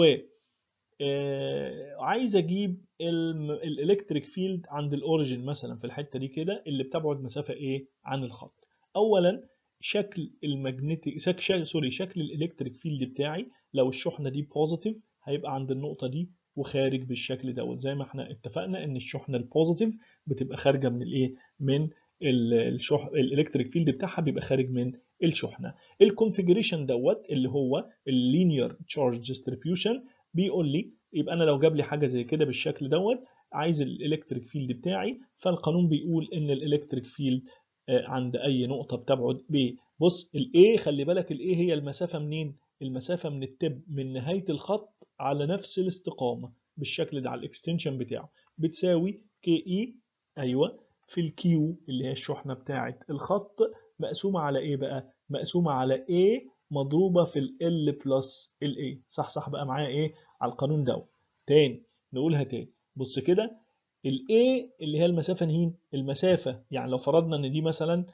آه عايز اجيب الالكتريك فيلد عند الاوريجن مثلا في الحته دي كده اللي بتبعد مسافه ايه عن الخط اولا شكل المagnetic شك سوري شكل الالكتريك فيلد بتاعي لو الشحنه دي بوزيتيف هيبقى عند النقطه دي وخارج بالشكل دوت زي ما احنا اتفقنا ان الشحنه البوزيتيف بتبقى خارجه من الايه من الشح الالكتريك فيلد بتاعها بيبقى خارج من الشحنه الكونفيجريشن دوت اللي هو اللينير تشارج ديستريبيوشن بيقول لي يبقى انا لو جاب لي حاجه زي كده بالشكل دوت عايز الالكتريك فيلد بتاعي فالقانون بيقول ان الالكتريك فيلد عند اي نقطه بتبعد ب بص الاي خلي بالك الاي هي المسافه منين المسافه من التب من نهايه الخط على نفس الاستقامه بالشكل ده على الاكستنشن بتاعه بتساوي كي اي ايوه في الكيو اللي هي الشحنه بتاعه الخط مقسومه على ايه بقى مقسومه على A مضروبه في ال L بلس ال A صح صح بقى معايا ايه على القانون ده تاني نقولها تاني بص كده ال A اللي هي المسافه نهين المسافه يعني لو فرضنا ان دي مثلا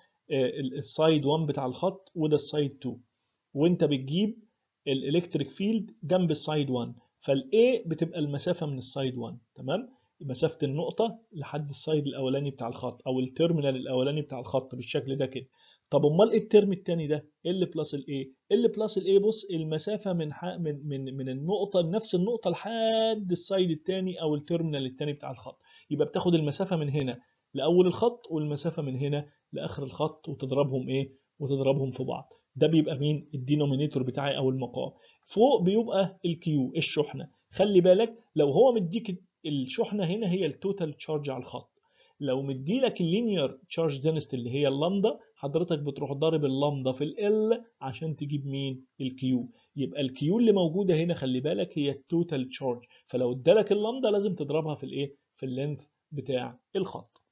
السايد 1 بتاع الخط وده السايد 2 وانت بتجيب الالكتريك فيلد جنب السايد 1 فالاي بتبقى المسافه من السايد 1 تمام مسافه النقطه لحد السايد الاولاني بتاع الخط او التيرمينال الاولاني بتاع الخط بالشكل ده كده طب امال ايه الترم الثاني ده ال بلس الاي ال بلس الاي بص المسافه من ح... من من من النقطه نفس النقطه لحد السايد الثاني او التيرمينال الثاني بتاع الخط يبقى بتاخد المسافه من هنا لاول الخط والمسافه من هنا لاخر الخط وتضربهم ايه وتضربهم في بعض ده بيبقى مين الدينومينيتور بتاعي او المقام فوق بيبقى الكيو الشحنه خلي بالك لو هو مديك الشحنه هنا هي التوتال تشارج على الخط لو مديلك اللينير تشارج دينست اللي هي اللامدا حضرتك بتروح ضارب اللامدا في ال عشان تجيب مين الكيو يبقى الكيو اللي موجوده هنا خلي بالك هي التوتال تشارج فلو ادالك اللامدا لازم تضربها في الايه في اللينث بتاع الخط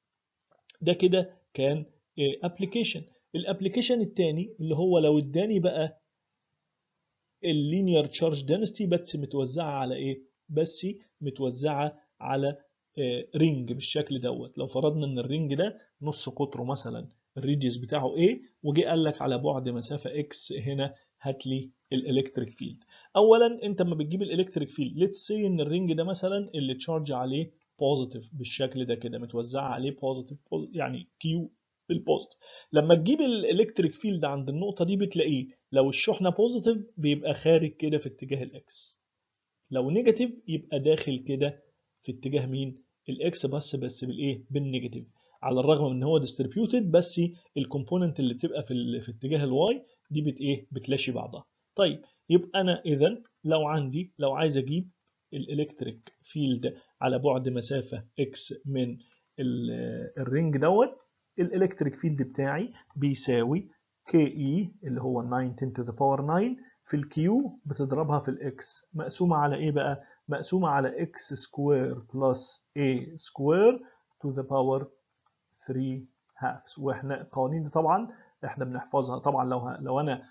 ده كده كان ابلكيشن الابلكيشن الثاني اللي هو لو اداني بقى اللينير تشارج دنسيتي بس متوزعه على ايه بس متوزعه على رينج بالشكل دوت لو فرضنا ان الرينج ده نص قطره مثلا الريديوس بتاعه A وجي قال لك على بعد مسافه X هنا هات لي الالكتريك فيلد اولا انت لما بتجيب الالكتريك فيلد ليتس سي ان الرينج ده مثلا اللي تشارج عليه بوزيتيف بالشكل ده كده متوزعه عليه بوزيتيف يعني كيو بالبوزيتيف لما تجيب الالكتريك فيلد عند النقطه دي بتلاقيه لو الشحنه بوزيتيف بيبقى خارج كده في اتجاه الاكس لو نيجاتيف يبقى داخل كده في اتجاه مين الاكس بس بس بالايه بالنيجاتيف على الرغم من ان هو ديستريبيوتد بس الكومبوننت اللي بتبقى في, في اتجاه الواي دي بت ايه بتلاشي بعضها طيب يبقى انا اذا لو عندي لو عايز اجيب الالكتريك فيلد على بعد مسافه اكس من الرينج دوت الالكتريك فيلد بتاعي بيساوي كي اي اللي هو 9 10 to the power 9 في الكيو بتضربها في الاكس مقسومه على ايه بقى مقسومه على اكس سكوير بلس اي سكوير to the power 3 halves واحنا القوانين دي طبعا احنا بنحفظها طبعا لو ه... لو انا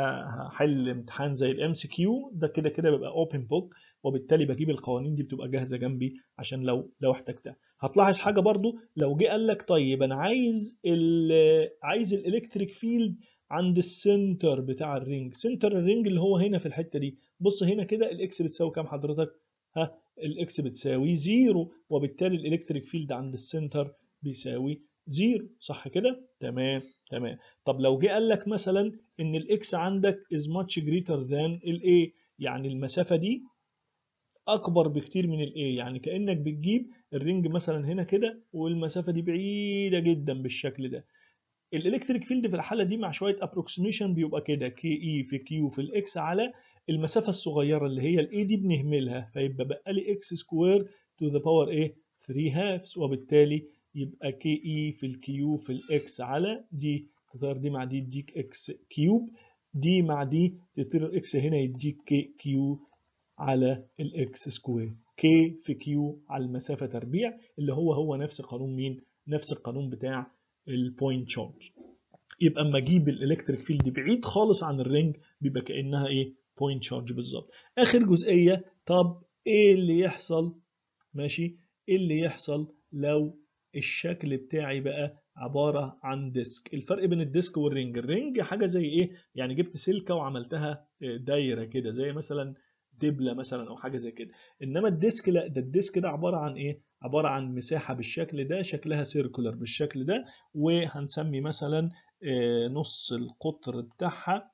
هحل امتحان زي الام سي كيو ده كده كده بيبقى اوبن بوك وبالتالي بجيب القوانين دي بتبقى جاهزه جنبي عشان لو لو احتجتها هتلاحظ حاجه برضو لو جه قال لك طيب انا عايز ال عايز الالكتريك فيلد عند السنتر بتاع الرينج سنتر الرينج اللي هو هنا في الحته دي بص هنا كده الاكس بتساوي كام حضرتك ها الاكس بتساوي زيرو وبالتالي الالكتريك فيلد عند السنتر بيساوي زيرو صح كده تمام تمام طب لو جه قال لك مثلا ان الاكس عندك is much greater than الاي يعني المسافه دي اكبر بكتير من الاي يعني كانك بتجيب الرينج مثلا هنا كده والمسافه دي بعيده جدا بالشكل ده الالكتريك فيلد في الحاله دي مع شويه ابروكسيميشن بيبقى كده كي اي في كيو في الاكس على المسافه الصغيره اللي هي الاي دي بنهملها فيبقى بقى لي اكس سكوير تو ذا باور ايه 3 هافز وبالتالي يبقى كي اي في الكيو في الاكس على دي تطير دي مع دي يديك اكس كيوب دي مع دي تطير الاكس هنا يديك كي كيو على الاكس سكوير كي في كيو على المسافه تربيع اللي هو هو نفس قانون مين نفس القانون بتاع البوينت تشارج يبقى اما اجيب الالكتريك فيلد بعيد خالص عن الرينج بيبقى كانها ايه بوينت تشارج بالظبط اخر جزئيه طب ايه اللي يحصل ماشي ايه اللي يحصل لو الشكل بتاعي بقى عبارة عن ديسك الفرق بين الديسك والرينج الرينج حاجة زي ايه يعني جبت سلكة وعملتها دايرة كده زي مثلا دبلة مثلا او حاجة زي كده انما الديسك لا ده الديسك ده عبارة عن ايه عبارة عن مساحة بالشكل ده شكلها سيركولر بالشكل ده وهنسمي مثلا نص القطر بتاعها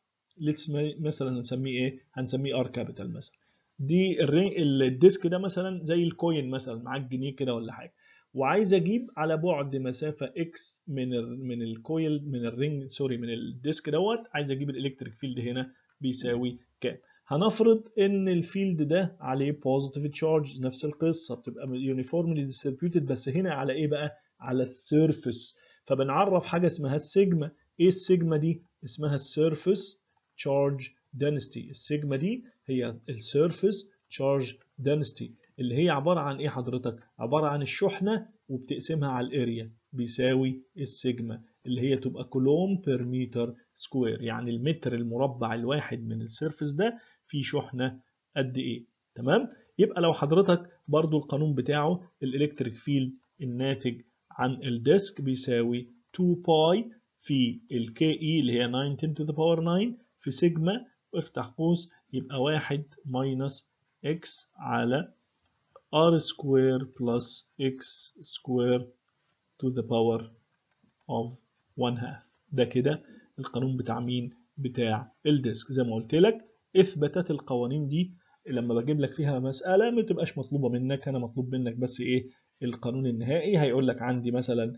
مثلا هنسميه ايه هنسميه ار كابيتال مثلا دي الديسك ده مثلا زي الكوين مثلا معاك جنيه كده ولا حاجه وعايز اجيب على بعد مسافه اكس من ال من الكويل من الرينج سوري من الديسك دوت عايز اجيب الالكتريك فيلد هنا بيساوي كام هنفرض ان الفيلد ده عليه بوزيتيف تشارج نفس القصه بتبقى يونيفورملي ديستريبيوتد بس هنا على ايه بقى على السيرفيس فبنعرف حاجه اسمها السيجما ايه السيجما دي اسمها السيرفيس تشارج density السيجما دي هي السيرفيس تشارج density اللي هي عبارة عن ايه حضرتك عبارة عن الشحنة وبتقسمها على الاريا بيساوي السيجما اللي هي تبقى كولوم بير متر سكوير يعني المتر المربع الواحد من السيرفيس ده فيه شحنة قد ايه تمام يبقى لو حضرتك برضو القانون بتاعه الالكتريك فيلد الناتج عن الديسك بيساوي 2 باي في الكي اي اللي هي 9 10 to the power 9 في سيجما وافتح قوس يبقى واحد ماينس اكس على r square plus x square to the power of 1 half ده كده القانون بتاع مين بتاع الديسك زي ما قلت لك اثباتات القوانين دي لما بجيب لك فيها مسألة ما تبقاش مطلوبة منك أنا مطلوب منك بس إيه القانون النهائي هيقول لك عندي مثلا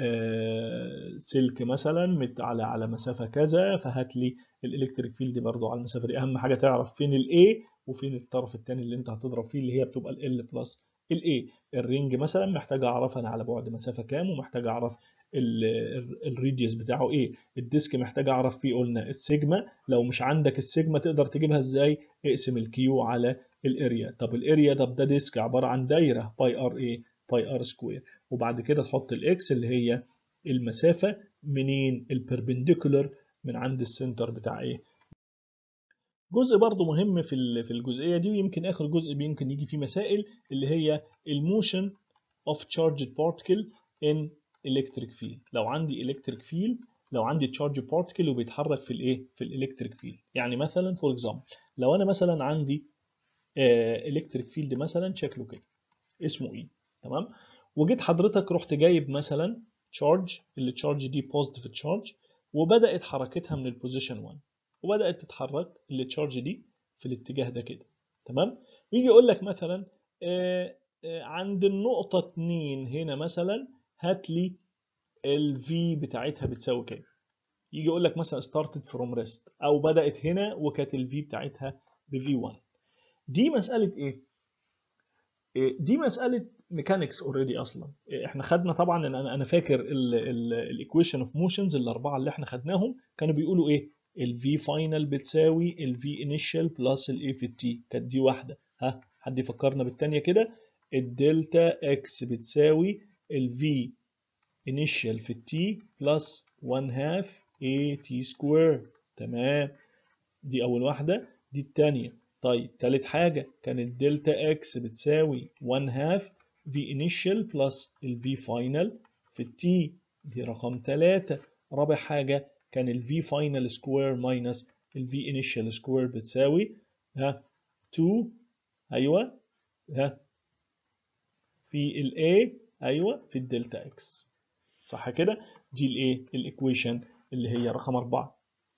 آه سلك مثلا على على مسافة كذا فهات لي الالكتريك فيلد برضو على المسافة دي أهم حاجة تعرف فين الاي وفين الطرف الثاني اللي انت هتضرب فيه اللي هي بتبقى ال بلس الاي الرينج مثلا محتاج اعرف انا على بعد مسافه كام ومحتاج اعرف الريديوس بتاعه ايه الديسك محتاج اعرف فيه قلنا السيجما لو مش عندك السيجما تقدر تجيبها ازاي اقسم الكيو على الاريا طب الاريا طب ده ديسك عباره عن دايره باي ار ايه باي ار سكوير وبعد كده تحط الاكس اللي هي المسافه منين البربنديكولر من عند السنتر بتاع ايه جزء برضو مهم في في الجزئيه دي ويمكن اخر جزء يمكن يجي فيه مسائل اللي هي الموشن اوف charged particle in electric field لو عندي electric field لو عندي charge particle وبيتحرك في الايه في الالكتريك فيلد يعني مثلا فور اكزامبل لو انا مثلا عندي الكتريك فيلد مثلا شكله كده اسمه ايه تمام وجيت حضرتك رحت جايب مثلا تشارج اللي تشارج دي بوزيتيف تشارج وبدات حركتها من البوزيشن 1 وبدات تتحرك التشارج دي في الاتجاه ده كده تمام يجي يقول لك مثلا آآ آآ عند النقطه 2 هنا مثلا هات لي الفي بتاعتها بتساوي كام يجي يقول لك مثلا started from rest او بدات هنا وكانت الفي بتاعتها ب v1 دي مساله ايه دي مساله ميكانكس اوريدي اصلا احنا خدنا طبعا انا انا فاكر الايكويشن اوف موشنز الاربعه اللي احنا خدناهم كانوا بيقولوا ايه الفي فاينل بتساوي الفي انيشال بلس الاي في التي كانت دي واحده ها حد يفكرنا بالثانيه كده الدلتا اكس بتساوي الفي initial في التي بلس 1 هاف اي تي سكوير تمام دي اول واحده دي الثانيه طيب تالت حاجه كانت دلتا اكس بتساوي 1 هاف في initial بلس الفي فاينل في التي دي رقم 3 رابع حاجه كان الفي فاينل سكوير ماينس الفي انيشال سكوير بتساوي ها 2 ايوه ها في الاي ايوه في الدلتا اكس صح كده دي الايه الايكويشن اللي هي رقم 4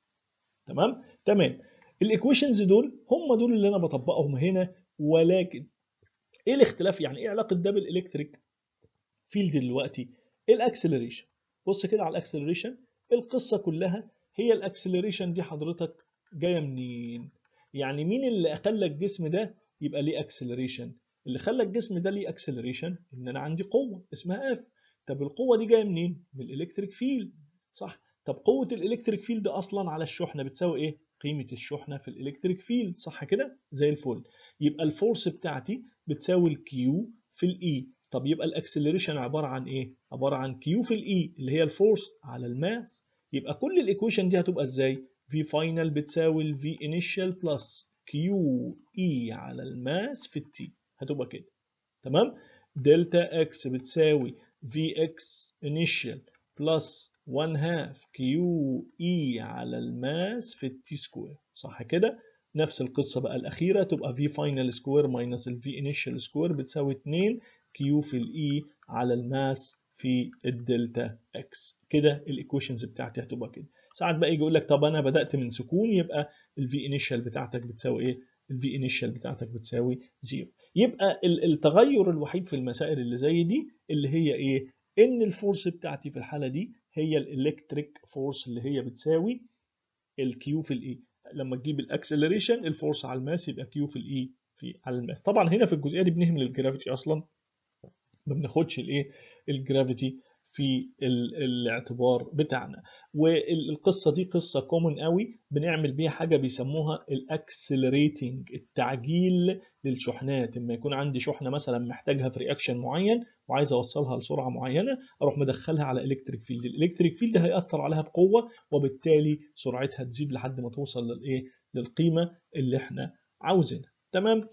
تمام تمام الايكويشنز دول هم دول اللي انا بطبقهم هنا ولكن ايه الاختلاف يعني ايه علاقه ده بالالكتريك فيلد دلوقتي الاكسلريشن بص كده على الاكسلريشن القصه كلها هي الاكسلريشن دي حضرتك جايه منين يعني مين اللي خلى الجسم ده يبقى ليه اكسلريشن اللي خلى الجسم ده ليه اكسلريشن ان انا عندي قوه اسمها اف طب القوه دي جايه منين من الالكتريك فيلد صح طب قوه الالكتريك فيلد اصلا على الشحنه بتساوي ايه قيمه الشحنه في الالكتريك فيلد صح كده زي الفل يبقى الفورس بتاعتي بتساوي الكيو في الاي طب يبقى الاكسلريشن عباره عن ايه عباره عن كيو في الاي اللي هي الفورس على الماس يبقى كل الايكويشن دي هتبقى ازاي في فاينل بتساوي الفي انيشال بلس كيو اي على الماس في التي هتبقى كده تمام دلتا اكس بتساوي في اكس انيشال بلس 1 هاف كيو اي على الماس في التي سكوير صح كده نفس القصه بقى الاخيره تبقى في فاينل سكوير ماينس الفي انيشال سكوير بتساوي 2 كيو في الاي على الماس في الدلتا اكس كده الايكويشنز بتاعتي هتبقى كده ساعات بقى يجي يقول لك طب انا بدات من سكون يبقى الفي انيشال بتاعتك بتساوي ايه الفي انيشال بتاعتك بتساوي زيرو يبقى التغير الوحيد في المسائل اللي زي دي اللي هي ايه ان الفورس بتاعتي في الحاله دي هي الالكتريك فورس اللي هي بتساوي الكيو في الاي لما تجيب الاكسلريشن الفورس على الماس يبقى كيو في الاي في على الماس طبعا هنا في الجزئيه دي بنهمل الجرافيتي اصلا ما بناخدش الايه الجرافيتي في الاعتبار بتاعنا والقصه دي قصه كومن قوي بنعمل بيها حاجه بيسموها الاكسلريتنج التعجيل للشحنات لما يكون عندي شحنه مثلا محتاجها في رياكشن معين وعايز اوصلها لسرعه معينه اروح مدخلها على الكتريك فيلد الالكتريك فيلد هياثر عليها بقوه وبالتالي سرعتها تزيد لحد ما توصل للايه للقيمه اللي احنا عاوزينها تمام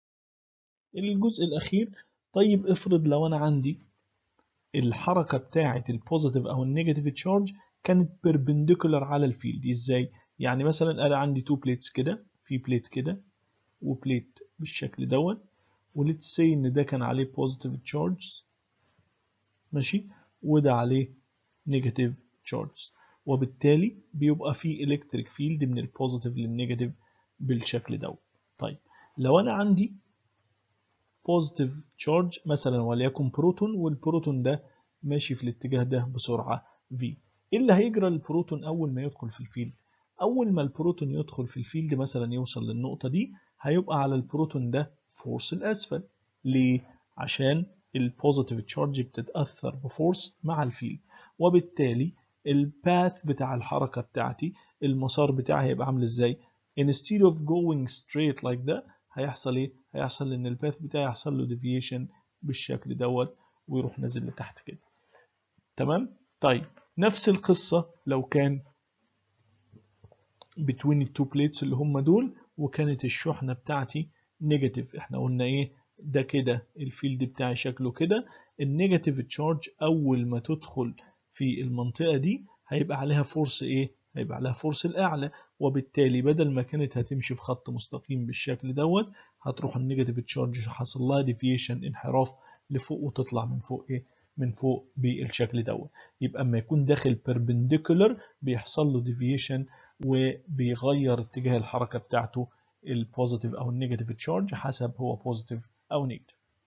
الجزء الاخير طيب افرض لو انا عندي الحركه بتاعه البوزيتيف او النيجاتيف تشارج كانت بيربنديكولار على الفيلد ازاي يعني مثلا انا عندي تو بليتس كده في بليت كده وبليت بالشكل دوت وليتس سي ان ده كان عليه بوزيتيف تشارج ماشي وده عليه نيجاتيف تشارج وبالتالي بيبقى في الكتريك فيلد من البوزيتيف للنيجاتيف بالشكل دوت طيب لو انا عندي بوزيتيف تشارج مثلا وليكن بروتون والبروتون ده ماشي في الاتجاه ده بسرعه v ايه اللي هيجرى للبروتون اول ما يدخل في الفيلد اول ما البروتون يدخل في الفيلد مثلا يوصل للنقطه دي هيبقى على البروتون ده فورس الاسفل ليه عشان البوزيتيف تشارج بتتاثر بفورس مع الفيلد وبالتالي الباث بتاع الحركه بتاعتي المسار بتاعي هيبقى عامل ازاي instead of going straight like that هيحصل ايه هيحصل ان الباث بتاعي يحصل له ديفيشن بالشكل دوت ويروح نازل لتحت كده تمام طيب نفس القصة لو كان between التو بليتس اللي هم دول وكانت الشحنة بتاعتي نيجاتيف احنا قلنا ايه ده كده الفيلد بتاعي شكله كده النيجاتيف تشارج اول ما تدخل في المنطقة دي هيبقى عليها فورس ايه هيبقى عليها فورس الاعلى وبالتالي بدل ما كانت هتمشي في خط مستقيم بالشكل دوت هتروح النيجاتيف تشارج حصل لها ديفيشن انحراف لفوق وتطلع من فوق ايه من فوق بالشكل دوت يبقى اما يكون داخل بيربنديكولر بيحصل له ديفيشن وبيغير اتجاه الحركه بتاعته البوزيتيف او النيجاتيف تشارج حسب هو بوزيتيف او نيجاتيف